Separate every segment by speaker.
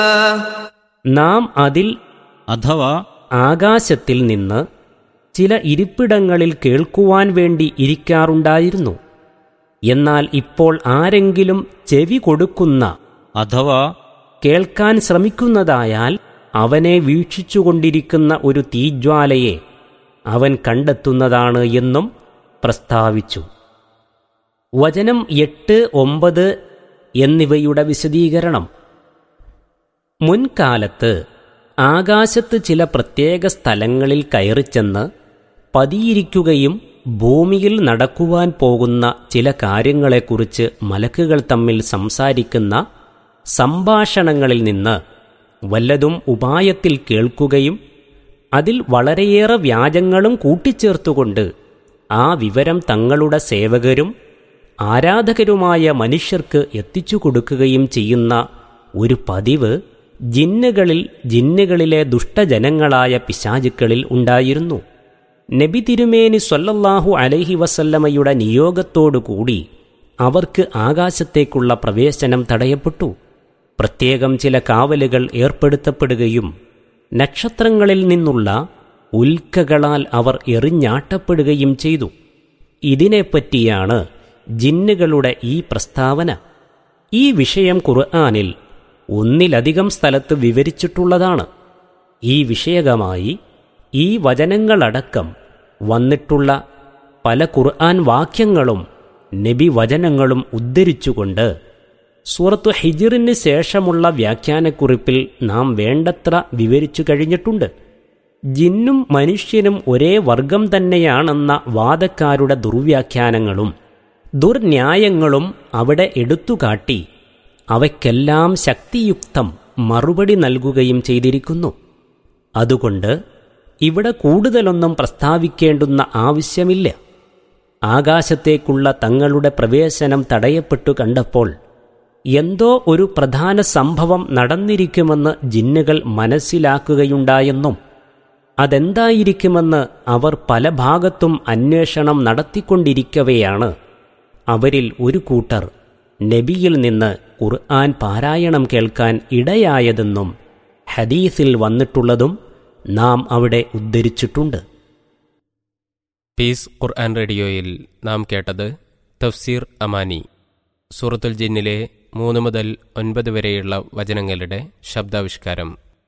Speaker 1: നാം അതിൽ
Speaker 2: അഥവാ
Speaker 1: ആകാശത്തിൽ നിന്ന് ചില ഇരിപ്പിടങ്ങളിൽ കേൾക്കുവാൻ വേണ്ടി ഇരിക്കാറുണ്ടായിരുന്നു എന്നാൽ ഇപ്പോൾ ആരെങ്കിലും ചെവി കൊടുക്കുന്ന
Speaker 2: അഥവാ
Speaker 1: കേൾക്കാൻ ശ്രമിക്കുന്നതായാൽ അവനെ വീക്ഷിച്ചുകൊണ്ടിരിക്കുന്ന ഒരു തീജ്വാലയെ അവൻ കണ്ടെത്തുന്നതാണ് എന്നും പ്രസ്താവിച്ചു വചനം എട്ട് ഒമ്പത് എന്നിവയുടെ വിശദീകരണം മുൻകാലത്ത് ആകാശത്ത് ചില പ്രത്യേക സ്ഥലങ്ങളിൽ കയറിച്ചെന്ന് പതിയിരിക്കുകയും ഭൂമിയിൽ നടക്കുവാൻ പോകുന്ന ചില കാര്യങ്ങളെക്കുറിച്ച് മലക്കുകൾ തമ്മിൽ സംസാരിക്കുന്ന സംഭാഷണങ്ങളിൽ നിന്ന് വല്ലതും ഉപായത്തിൽ കേൾക്കുകയും അതിൽ വളരെയേറെ വ്യാജങ്ങളും കൂട്ടിച്ചേർത്തുകൊണ്ട് ആ വിവരം തങ്ങളുടെ സേവകരും ആരാധകരുമായ മനുഷ്യർക്ക് എത്തിച്ചു കൊടുക്കുകയും ചെയ്യുന്ന ഒരു പതിവ് ജിന്നുകളിൽ ജിന്നുകളിലെ ദുഷ്ടജനങ്ങളായ പിശാചുക്കളിൽ ഉണ്ടായിരുന്നു നബി തിരുമേനി സ്വല്ലല്ലാഹു അലൈഹി വസല്ലമയുടെ നിയോഗത്തോടുകൂടി അവർക്ക് ആകാശത്തേക്കുള്ള പ്രവേശനം തടയപ്പെട്ടു പ്രത്യേകം ചില കാവലുകൾ ഏർപ്പെടുത്തപ്പെടുകയും നക്ഷത്രങ്ങളിൽ നിന്നുള്ള ഉൽക്കകളാൽ അവർ എറിഞ്ഞാട്ടപ്പെടുകയും ചെയ്തു ഇതിനെപ്പറ്റിയാണ് ജിന്നുകളുടെ ഈ പ്രസ്താവന ഈ വിഷയം ഖുർആാനിൽ ഒന്നിലധികം സ്ഥലത്ത് വിവരിച്ചിട്ടുള്ളതാണ് ഈ വിഷയകമായി ഈ വചനങ്ങളടക്കം വന്നിട്ടുള്ള പല ഖുർആൻ വാക്യങ്ങളും നബി വചനങ്ങളും ഉദ്ധരിച്ചുകൊണ്ട് സൂറത്തു ഹിജിറിന് ശേഷമുള്ള വ്യാഖ്യാനക്കുറിപ്പിൽ നാം വേണ്ടത്ര വിവരിച്ചു കഴിഞ്ഞിട്ടുണ്ട് ജിന്നും മനുഷ്യനും ഒരേ വർഗം തന്നെയാണെന്ന വാദക്കാരുടെ ദുർവ്യാഖ്യാനങ്ങളും ദുർന്യായങ്ങളും അവിടെ എടുത്തുകാട്ടി അവയ്ക്കെല്ലാം ശക്തിയുക്തം മറുപടി നൽകുകയും ചെയ്തിരിക്കുന്നു അതുകൊണ്ട് ഇവിടെ കൂടുതലൊന്നും പ്രസ്താവിക്കേണ്ടുന്ന ആവശ്യമില്ല ആകാശത്തേക്കുള്ള തങ്ങളുടെ പ്രവേശനം തടയപ്പെട്ടു കണ്ടപ്പോൾ എന്തോ ഒരു പ്രധാന സംഭവം നടന്നിരിക്കുമെന്ന് ജിന്നുകൾ മനസ്സിലാക്കുകയുണ്ടായെന്നും അതെന്തായിരിക്കുമെന്ന് അവർ പല ഭാഗത്തും അന്വേഷണം നടത്തിക്കൊണ്ടിരിക്കവെയാണ് അവരിൽ ഒരു കൂട്ടർ നബിയിൽ നിന്ന് ഖുർആൻ പാരായണം കേൾക്കാൻ ഇടയായതെന്നും ഹദീസിൽ വന്നിട്ടുള്ളതും നാം അവിടെ ഉദ്ധരിച്ചിട്ടുണ്ട്
Speaker 3: പീസ് ഖുർആൻ റേഡിയോയിൽ നാം കേട്ടത് തഫ്സീർ അമാനി സൂറത്തുൽ ജിന്നിലെ മൂന്ന് മുതൽ ഒൻപത് വരെയുള്ള വചനങ്ങളുടെ ശബ്ദാവിഷ്കാരം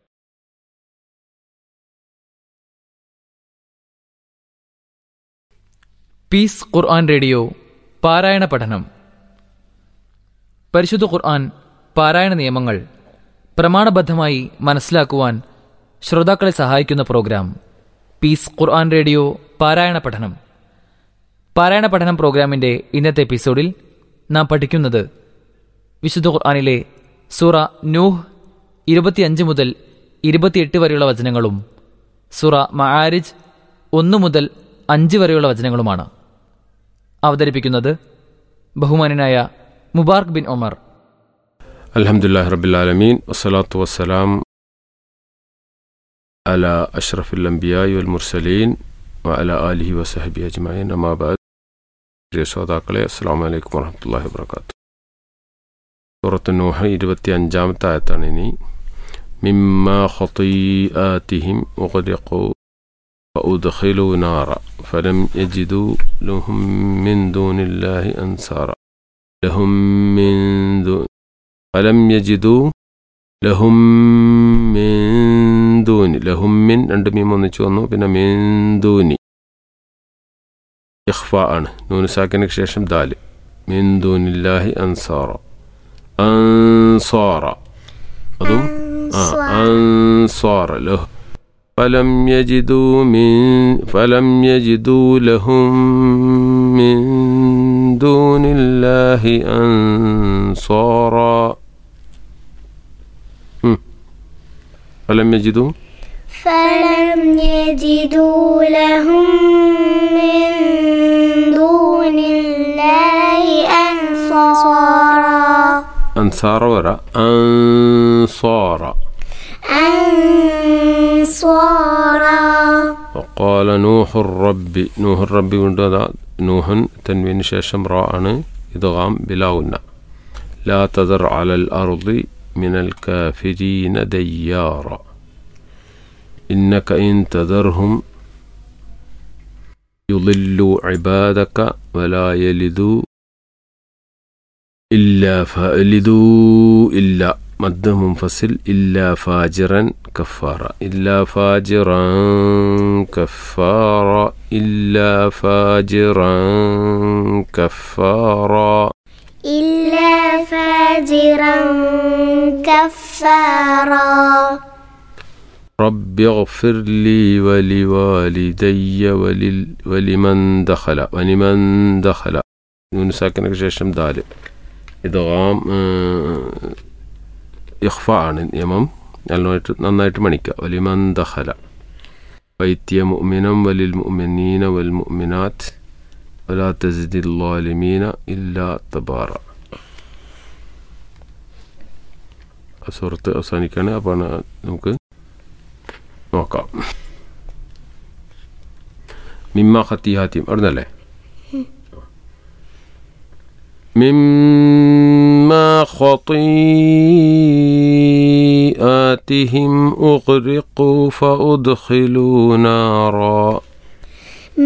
Speaker 4: പീസ് ഖുർആൻ റേഡിയോ പാരായണ പഠനം പരിശുദ്ധ ഖുർആൻ പാരായണ നിയമങ്ങൾ പ്രമാണബദ്ധമായി മനസ്സിലാക്കുവാൻ ശ്രോതാക്കളെ സഹായിക്കുന്ന പ്രോഗ്രാം പീസ് ഖുർആൻ റേഡിയോ പാരായണ പഠനം പാരായണ പഠനം പ്രോഗ്രാമിന്റെ ഇന്നത്തെ എപ്പിസോഡിൽ നാം പഠിക്കുന്നത് വിശുദ്ധ ഖുർആനിലെ സൂറ നൂഹ് ഇരുപത്തിയഞ്ച് മുതൽ ഇരുപത്തിയെട്ട് വരെയുള്ള വചനങ്ങളും സൂറ മആരിജ് ഒന്ന് മുതൽ അഞ്ച് വരെയുള്ള വചനങ്ങളുമാണ് അവതരിപ്പിക്കുന്നത് ബഹുമാനായ മുബാർക്ക് ബിൻ ഒമർ
Speaker 5: അലഹമുല്ലാ റബിലാലമീൻ വസ്സലാത്തു വസ്സലാം അല അഷ്റഫുൽ അംബിയായി വൽ മുർസലീൻ വഅല ആലിഹി വസഹബി അജ്മഈൻ അമാബാദ് പ്രിയ ശ്രോതാക്കളെ അസ്സാം വലൈക്കും വറഹമത്തല്ലാഹി വബർക്കാത്തു സൂറത്ത് നൂഹ് ഇരുപത്തി അഞ്ചാമത്തെ ആയത്താണ് ഇനി മിമ്മ ഖതീആതിഹിം ഉഗ്രിഖു فأدخلوا نارا فلم يجدوا لهم من دون الله أنصارا لهم من دون فلم يجدوا ലഹും മിൻ ദൂനി ലഹും മിൻ രണ്ട് മീം ഒന്നിച്ചു വന്നു പിന്നെ മിൻ ദൂനി ഇഖ്ഫ ആണ് നൂന് സാക്കിനക്ക് ശേഷം ദാല് മിൻ ദൂനില്ലാഹി അൻസാറ അൻസാറ അതും ആ അൻസാറ ലഹു فلم يجدوا من فلم يجدوا لهم من دون الله أنصارا فلم يجدوا
Speaker 6: فلم يجدوا لهم من دون الله أنصارا
Speaker 5: أنصار وراء أنصار
Speaker 6: أنصارا
Speaker 5: وقال نوح الرب نوح الرب കൊണ്ടതാ നൂഹൻ തൻവീന് ശേഷം റ ആണ് ഇദ്ഗാം ബിലാവുന്ന لا تذر على الأرض من الكافرين ديارا إنك إن تذرهم يضلوا عبادك ولا يلدوا إلا فألدوا إلا مد منفصل إلا فاجرا كفارا إلا فاجرا كفارا إلا فاجرا كفارا
Speaker 6: إلا فاجرا كفارا
Speaker 5: رب اغفر لي ولوالدي ولل ولمن دخل ولمن دخل യൂനിസാക്കിനൊക്കെ ശേഷം ദാല് ഇതാം ഇഖ്ഫ ആണ് നിയമം നന്നായിട്ട് നന്നായിട്ട് മണിക്കുക വലിമൻ ദഖല വൈത്യ മുഅ്മിനം വലിൽ മുഅ്മിനീന വൽ മുഅ്മിനാത്ത് വലാ തസ്ദിൽ ളാലിമീന ഇല്ലാ തബാറ സുഹൃത്ത് അവസാനിക്കാണ് അപ്പോൾ നമുക്ക് നോക്കാം മിമ്മ ഖത്തിഹാത്തിയും അവിടുന്നല്ലേ مما خطيئاتهم أغرقوا فأدخلوا نارا